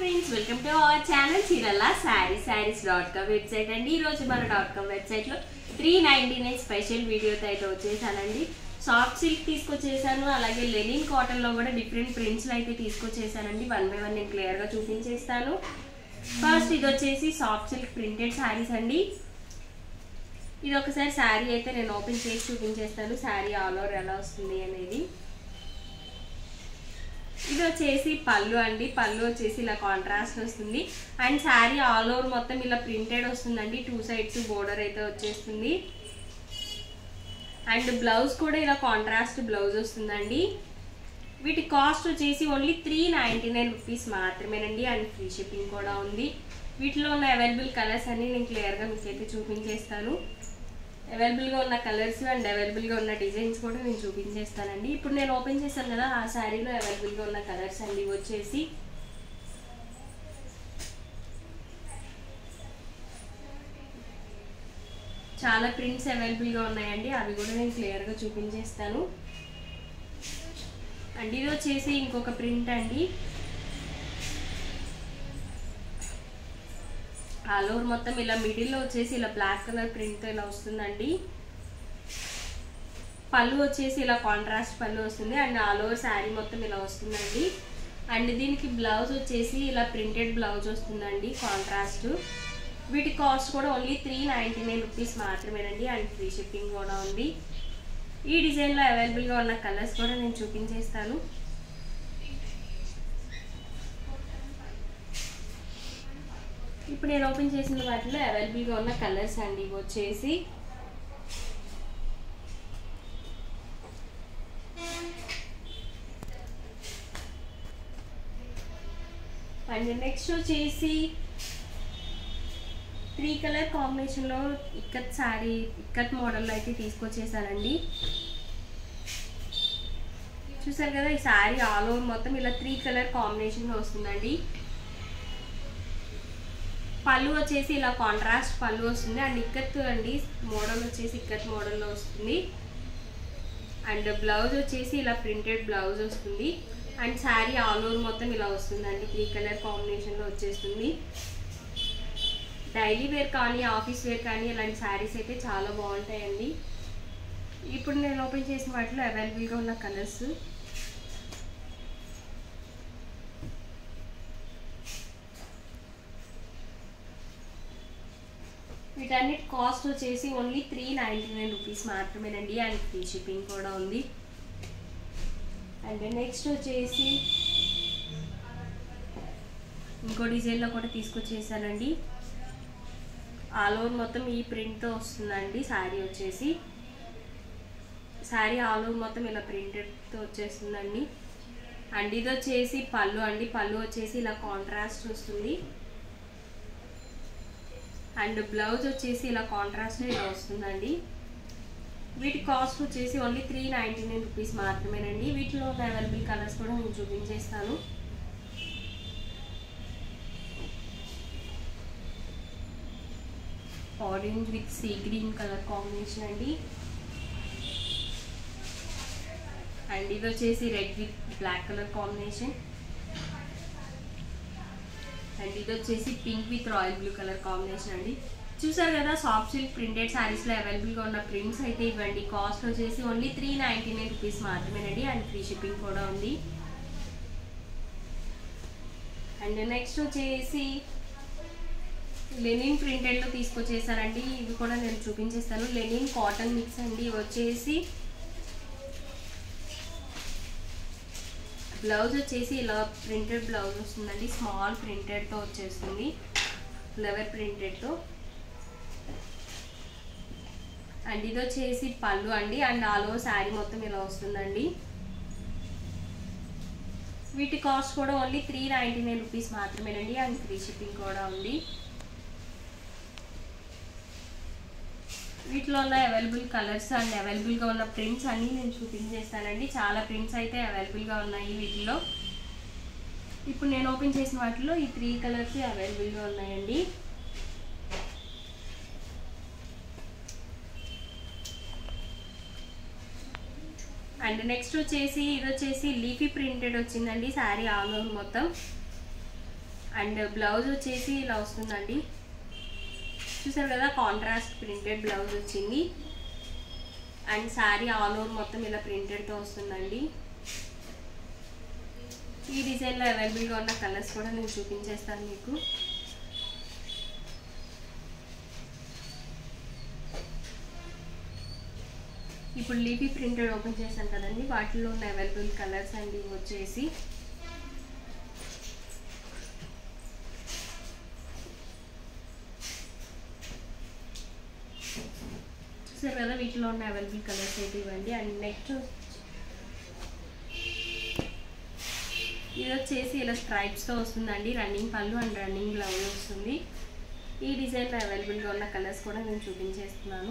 friends welcome to our channel చీరల sari saris dot com website అండి ఈ రోజు మన డాట్ కామ్ వెబ్సైట్లో త్రీ నైన్టీ నైన్ స్పెషల్ వీడియోతో అయితే వచ్చేసానండి సాఫ్ట్ సిల్క్ తీసుకొచ్చేసాను అలాగే లెనిన్ కాటన్లో కూడా డిఫరెంట్ ప్రింట్స్లో అయితే తీసుకొచ్చేసానండి వన్ బై వన్ నేను క్లియర్గా చూపించేస్తాను ఫస్ట్ ఇది వచ్చేసి సాఫ్ట్ సిల్క్ ప్రింటెడ్ శారీస్ అండి ఇది ఒకసారి శారీ అయితే నేను ఓపెన్ చేసి చూపించేస్తాను శారీ ఆల్ ఓవర్ ఎలా వస్తుంది అనేది ఇది వచ్చేసి పళ్ళు అండి పళ్ళు వచ్చేసి ఇలా కాంట్రాస్ట్ వస్తుంది అండ్ శారీ ఆల్ ఓవర్ మొత్తం ఇలా ప్రింటెడ్ వస్తుందండి టూ సైడ్స్ బోర్డర్ అయితే వచ్చేస్తుంది అండ్ బ్లౌజ్ కూడా ఇలా కాంట్రాస్ట్ బ్లౌజ్ వస్తుందండి వీటి కాస్ట్ వచ్చేసి only three ninety nine rupees మాత్రమేనండి అండ్ ఫ్రీ షిప్పింగ్ కూడా ఉంది వీటిలో ఉన్న అవైలబుల్ కలర్స్ అన్ని నేను క్లియర్గా మీకు అయితే చూపించేస్తాను అవైలబుల్గా ఉన్న కలర్స్ అండ్ అవైలబుల్గా ఉన్న డిజైన్స్ కూడా నేను చూపించేస్తానండి ఇప్పుడు నేను ఓపెన్ చేశాను కదా ఆ శారీలో అవైలబుల్గా ఉన్న కలర్స్ అండి ఇవి వచ్చేసి చాలా ప్రింట్స్ అవైలబుల్గా ఉన్నాయండి అవి కూడా నేను క్లియర్గా చూపించేస్తాను అండ్ ఇది వచ్చేసి ఇంకొక ప్రింట్ అండి ఆల్ ఓవర్ మొత్తం ఇలా మిడిల్లో వచ్చేసి ఇలా బ్లాక్ కలర్ ప్రింట్ ఇలా వస్తుందండి పళ్ళు వచ్చేసి ఇలా కాంట్రాస్ట్ పళ్ళు వస్తుంది అండ్ ఆల్ ఓవర్ శారీ మొత్తం ఇలా వస్తుందండి అండ్ దీనికి బ్లౌజ్ వచ్చేసి ఇలా ప్రింటెడ్ బ్లౌజ్ వస్తుందండి కాంట్రాస్ట్ వీటి కాస్ట్ కూడా only three ninety nine rupees మాత్రమేనండి అండ్ ఫ్రీ షిప్పింగ్ కూడా ఉంది ఈ డిజైన్లో అవైలబుల్గా ఉన్న కలర్స్ కూడా నేను చూపించేస్తాను ఇప్పుడు నేను ఓపెన్ చేసిన వాటిలో అవైలబుల్గా ఉన్న కలర్స్ అండి ఇవి వచ్చేసి అండ్ నెక్స్ట్ వచ్చేసి త్రీ కలర్ కాంబినేషన్లో ఇక్కత్ శారీ ఇక్కత్ మోడల్లో అయితే తీసుకొచ్చేసానండి చూసారు కదా ఈ శారీ ఆల్ ఓవర్ మొత్తం ఇలా త్రీ కలర్ కాంబినేషన్లో వస్తుందండి పళ్ళు వచ్చేసి ఇలా కాంట్రాస్ట్ పళ్ళు వస్తుంది అండ్ ఇక్కత్ అండి మోడల్ వచ్చేసి ఇక్కత్ మోడల్లో వస్తుంది అండ్ బ్లౌజ్ వచ్చేసి ఇలా ప్రింటెడ్ బ్లౌజ్ వస్తుంది అండ్ శారీ ఆల్ ఓవర్ మొత్తం ఇలా వస్తుందండి త్రీ కలర్ కాంబినేషన్లో వచ్చేస్తుంది డైలీ వేర్ కానీ ఆఫీస్ వేర్ కానీ ఇలాంటి శారీస్ అయితే చాలా బాగుంటాయండి ఇప్పుడు నేను ఓపెన్ చేసిన వాటిలో అవైలబుల్గా ఉన్న కలర్స్ వీటన్నిటి కాస్ట్ వచ్చేసి only three ninety nine rupees మాత్రమేనండి అండ్ ఫ్రీ షిప్పింగ్ కూడా ఉంది అండ్ నెక్స్ట్ వచ్చేసి ఇంకో డిజైన్లో కూడా తీసుకొచ్చేసానండి ఆల్ ఓవర్ మొత్తం ఈ ప్రింట్తో వస్తుందండి శారీ వచ్చేసి శారీ ఆల్ ఓవర్ మొత్తం ఇలా ప్రింటెడ్తో వచ్చేస్తుందండి అండ్ ఇది వచ్చేసి పళ్ళు అండి పళ్ళు వచ్చేసి ఇలా కాంట్రాస్ట్ వస్తుంది అండ్ బ్లౌజ్ వచ్చేసి ఇలా కాంట్రాస్ట్ ఇలా వస్తుందండి వీటి కాస్ట్ వచ్చేసి only three ninety nine rupees మాత్రమేనండి వీటిలో ఉన్న అవైలబుల్ కలర్స్ కూడా నేను చూపించేస్తాను orange with sea green colour combination అండి అండ్ ఇది వచ్చేసి red with black colour combination and ఇది వచ్చేసి pink with royal blue colour combination అండి చూసారు కదా సాఫ్ట్ సిల్క్ ప్రింటెడ్ శారీస్లో అవైలబుల్గా ఉన్న ప్రింట్స్ అయితే ఇవ్వండి కాస్ట్ వచ్చేసి only three ninety nine rupees మాత్రమేనండి అండ్ ఫ్రీ షిప్పింగ్ కూడా ఉంది అండ్ నెక్స్ట్ వచ్చేసి లెనిన్ ప్రింటెడ్లో తీసుకొచ్చేసానండి ఇవి కూడా నేను చూపించేస్తాను లెనిన్ కాటన్ మిక్స్ అండి ఇవి వచ్చేసి బ్లౌజ్ వచ్చేసి ఇలా ప్రింటెడ్ బ్లౌజ్ వస్తుందండి స్మాల్ ప్రింటెడ్తో వచ్చేస్తుంది ఫ్లవర్ ప్రింటెడ్తో అండ్ ఇది వచ్చేసి పళ్ళు అండి అండ్ ఆల్ ఓవర్ శారీ మొత్తం ఇలా వస్తుందండి వీటి కాస్ట్ కూడా only three ninety nine rupees మాత్రమేనండి అండ్ ఫ్రీ షిప్పింగ్ కూడా ఉంది వీటిలో ఉన్న అవైలబుల్ కలర్స్ అండ్ అవైలబుల్గా ఉన్న ప్రింట్స్ అన్నీ నేను చూపించేస్తానండి చాలా ప్రింట్స్ అయితే అవైలబుల్గా ఉన్నాయి వీటిలో ఇప్పుడు నేను ఓపెన్ చేసిన వాటిలో ఈ త్రీ కలర్స్ అవైలబుల్గా ఉన్నాయండి అండ్ నెక్స్ట్ వచ్చేసి ఇది వచ్చేసి లీఫీ ప్రింటెడ్ వచ్చిందండి శారీ ఆల్ ఓవర్ మొత్తం అండ్ బ్లౌజ్ వచ్చేసి ఇలా వస్తుందండి చూసారు కదా కాంట్రాస్ట్ ప్రింటెడ్ బ్లౌజ్ వచ్చింది అండ్ శారీ ఆల్ ఓవర్ మొత్తం ఇలా ప్రింటెడ్తో వస్తుందండి ఈ డిజైన్లో అవైలబుల్గా ఉన్న కలర్స్ కూడా నేను చూపించేస్తాను మీకు ఇప్పుడు లీఫీ ప్రింటెడ్ ఓపెన్ చేశాను కదండి వాటిలో ఉన్న అవైలబుల్ కలర్స్ అండ్ ఇవి వచ్చేసి చూసారు కదా వీటిలో ఉన్న అవైలబుల్ కలర్స్ అయితే ఇవ్వండి అండ్ నెక్స్ట్ ఇది వచ్చేసి ఇలా స్ట్రైప్స్తో వస్తుందండి రన్నింగ్ పళ్ళు అండ్ రన్నింగ్ బ్లౌజ్ వస్తుంది ఈ డిజైన్లో అవైలబుల్గా ఉన్న కలర్స్ కూడా నేను చూపించేస్తున్నాను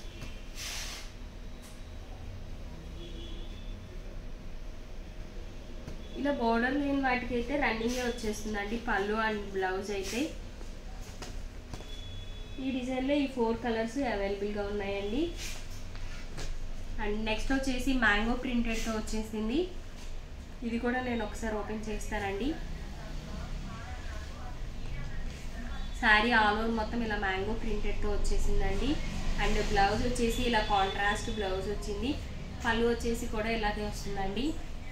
ఇలా బోర్డర్ లేని వాటికి అయితే రన్నింగే వచ్చేస్తుందండి పళ్ళు అండ్ బ్లౌజ్ అయితే ఈ డిజైన్లో ఈ ఫోర్ కలర్స్ అవైలబుల్గా ఉన్నాయండి అండ్ నెక్స్ట్ వచ్చేసి మ్యాంగో ప్రింటెడ్తో వచ్చేసింది ఇది కూడా నేను ఒకసారి ఓపెన్ చేస్తానండి శారీ ఆల్ ఓవర్ మొత్తం ఇలా మ్యాంగో ప్రింటెడ్తో వచ్చేసిందండి అండ్ బ్లౌజ్ వచ్చేసి ఇలా కాంట్రాస్ట్ బ్లౌజ్ వచ్చింది పళ్ళు వచ్చేసి కూడా ఇలాగే వస్తుందండి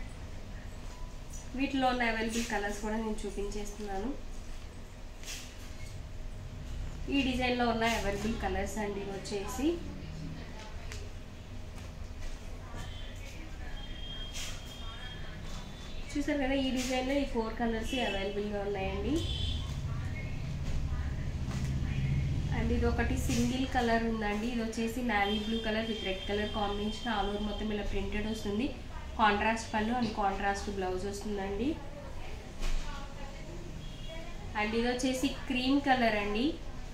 వీటిలో ఉన్న అవైలబుల్ కలర్స్ కూడా నేను చూపించేస్తున్నాను ఈ డిజైన్లో ఉన్న అవైలబుల్ కలర్స్ అండి ఇవి వచ్చేసి చూసారు కదా ఈ డిజైన్లో ఈ ఫోర్ కలర్స్ అవైలబుల్గా ఉన్నాయండి అండ్ ఇది ఒకటి సింగిల్ కలర్ ఉందండి ఇది వచ్చేసి navy blue colour with red colour combination all over మొత్తం ఇలా ప్రింటెడ్ వస్తుంది contrast pallu and contrast blouse వస్తుందండి అండ్ ఇది వచ్చేసి క్రీమ్ కలర్ అండి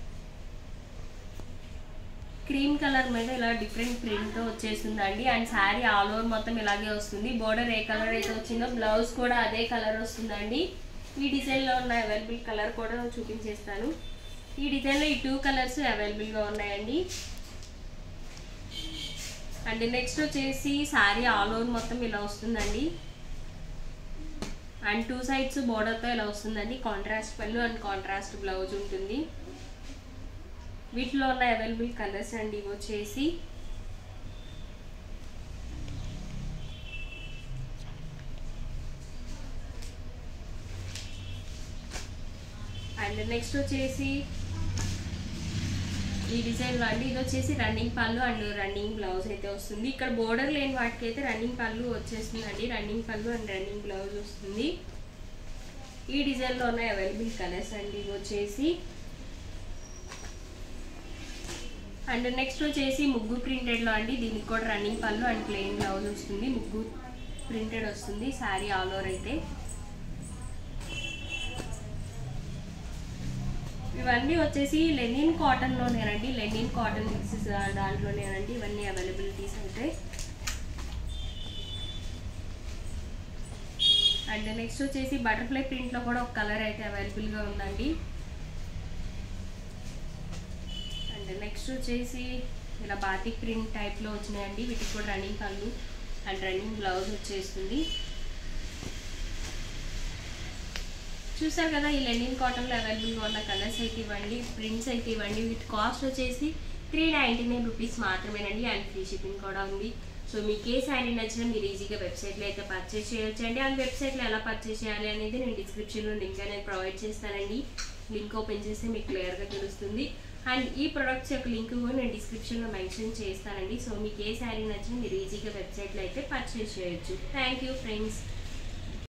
క్రీమ్ కలర్ మీద ఇలా డిఫరెంట్ ప్రింట్తో వచ్చేస్తుందండి అండ్ శారీ ఆల్ ఓవర్ మొత్తం ఇలాగే వస్తుంది బోర్డర్ ఏ కలర్ అయితే వచ్చిందో బ్లౌజ్ కూడా అదే కలర్ వస్తుందండి ఈ డిజైన్లో ఉన్న అవైలబుల్ కలర్ కూడా చూపించేస్తాను ఈ డిజైన్లో ఈ టూ కలర్స్ అవైలబుల్గా ఉన్నాయండి అండ్ నెక్స్ట్ వచ్చేసి శారీ ఆల్ ఓవర్ మొత్తం ఇలా వస్తుందండి అండ్ టూ సైడ్స్ బోర్డర్తో ఇలా వస్తుందండి contrast pallu and contrast blouse ఉంటుంది వీటిలో ఉన్న అవైలబుల్ కలర్స్ అండి ఇవి వచ్చేసి అండ్ నెక్స్ట్ వచ్చేసి ఈ డిజైన్ అండి ఇది వచ్చేసి రన్నింగ్ పళ్ళు అండ్ రన్నింగ్ బ్లౌజ్ అయితే వస్తుంది ఇక్కడ బోర్డర్ లేని వాటికి అయితే రన్నింగ్ పళ్ళు వచ్చేస్తుందండి రన్నింగ్ పళ్ళు అండ్ రన్నింగ్ బ్లౌజ్ వస్తుంది ఈ డిజైన్లో ఉన్న అవైలబుల్ కలర్స్ అండి ఇవి వచ్చేసి అండ్ నెక్స్ట్ వచ్చేసి ముగ్గు ప్రింటెడ్లో అండి దీనికి కూడా రన్నింగ్ పళ్ళు అండ్ ప్లెయిన్ బ్లౌజ్ వస్తుంది ముగ్గు ప్రింటెడ్ వస్తుంది శారీ ఆల్ ఓవర్ అయితే ఇవన్నీ వచ్చేసి లెనిన్ కాటన్లోనేనండి లెనిన్ కాటన్ మిక్సెస్ దాంట్లోనేనండి ఇవన్నీ అవైలబిలిటీస్ అయితే అండ్ నెక్స్ట్ వచ్చేసి బటర్ఫ్లై ప్రింట్లో కూడా ఒక కలర్ అయితే అవైలబుల్గా ఉందండి అండ్ నెక్స్ట్ వచ్చేసి ఇలా బాతిక్ ప్రింట్ టైప్లో వచ్చినాయండి వీటికి కూడా రన్నింగ్ పళ్ళు అండ్ రన్నింగ్ బ్లౌజ్ వచ్చేస్తుంది చూసారు కదా ఈ లెనిన్ కాటన్లో అవైలబుల్గా ఉన్న కలర్స్ అయితే ఇవ్వండి ప్రింట్స్ అయితే ఇవ్వండి వీటి కాస్ట్ వచ్చేసి త్రీ నైంటీ నైన్ రూపీస్ మాత్రమేనండి అండ్ ఫ్రీ షిప్పింగ్ కూడా ఉంది సో మీకు ఏ శారీ నచ్చినా మీరు ఈజీగా వెబ్సైట్లో అయితే పర్చేస్ చేయొచ్చు అండి అండ్ వెబ్సైట్లో ఎలా పర్చేస్ చేయాలి అనేది నేను డిస్క్రిప్షన్లో లింక్ అనేది ప్రొవైడ్ చేస్తానండి లింక్ ఓపెన్ చేస్తే మీకు క్లియర్గా తెలుస్తుంది అండ్ ఈ ప్రొడక్ట్స్ యొక్క లింక్ కూడా నేను డిస్క్రిప్షన్లో మెన్షన్ చేస్తానండి సో మీకు ఏ శారీ నచ్చినా మీరు ఈజీగా వెబ్సైట్లో అయితే పర్చేస్ చేయొచ్చు థ్యాంక్ యూ ఫ్రెండ్స్